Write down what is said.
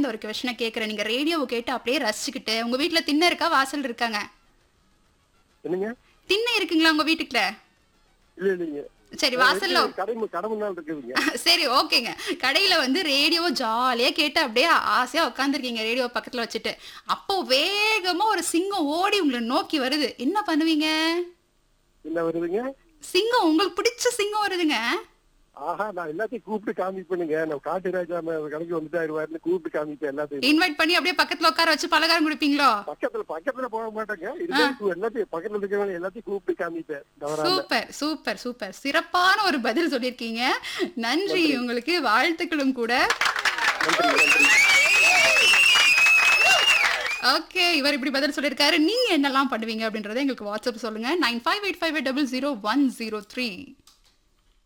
இருந்து ஒரு கொஸ்டினை கேட்குறேன் நீங்க ரேடியோவை கேட்டு அப்படியே ரசிச்சுக்கிட்டு உங்க வீட்ல திண்ணை இருக்கா வாசல் இருக்காங்க என்னங்க திண்ணை இருக்குங்களா உங்க வீட்டுக்குள்ள இல்ல இல்லைங்க சரி வாசல்ல கடை கடை முன்னால் இருக்குதுங்க சரி ஓகேங்க கடையில வந்து ரேடியோ ஜாலியா கேட்டு அப்படியே ஆசையா உட்காந்துருக்கீங்க ரேடியோ பக்கத்துல வச்சுட்டு அப்போ வேகமா ஒரு சிங்கம் ஓடி உங்களை நோக்கி வருது என்ன பண்ணுவீங்க என்ன வருதுங்க சிங்கம் உங்களுக்கு பிடிச்ச சிங்கம் வருதுங்க ஆஹா நான் எல்லாத்தையும் கூப்பிட்டு காமிப்பேனுங்க நான் காட்டு ராஜா ம- கடைக்கு வந்துட்டாருவாருன்னு கூப்பிட்டு காமிப்பேன் எல்லாத்தையும் இன்வைட் பண்ணி அப்படியே பக்கத்துல உட்கார வச்சு பலகாரம் கொடுப்பீங்களோ பக்கத்துல பக்கத்துல போக மாட்டேங்க இருந்தாலும் எல்லாத்தையும் பக்கத்துல இருக்கிறவங்க எல்லாத்தையும் கூப்பிட்டு காமிப்பேன் தவறாம சூப்பர் சூப்பர் சூப்பர் சிறப்பான ஒரு பதில் சொல்லியிருக்கீங்க நன்றி உங்களுக்கு வாழ்த்துக்களும் கூட நன்றி நன்றி ஓகே இவர் இப்படி பதில் சொல்லியிருக்காரு நீங்க என்னெல்லாம் பண்ணுவீங்க அப்படின்றத எங்களுக்கு வாட்ஸ்அப் சொல்லுங்க nine five eight five double zero one zero three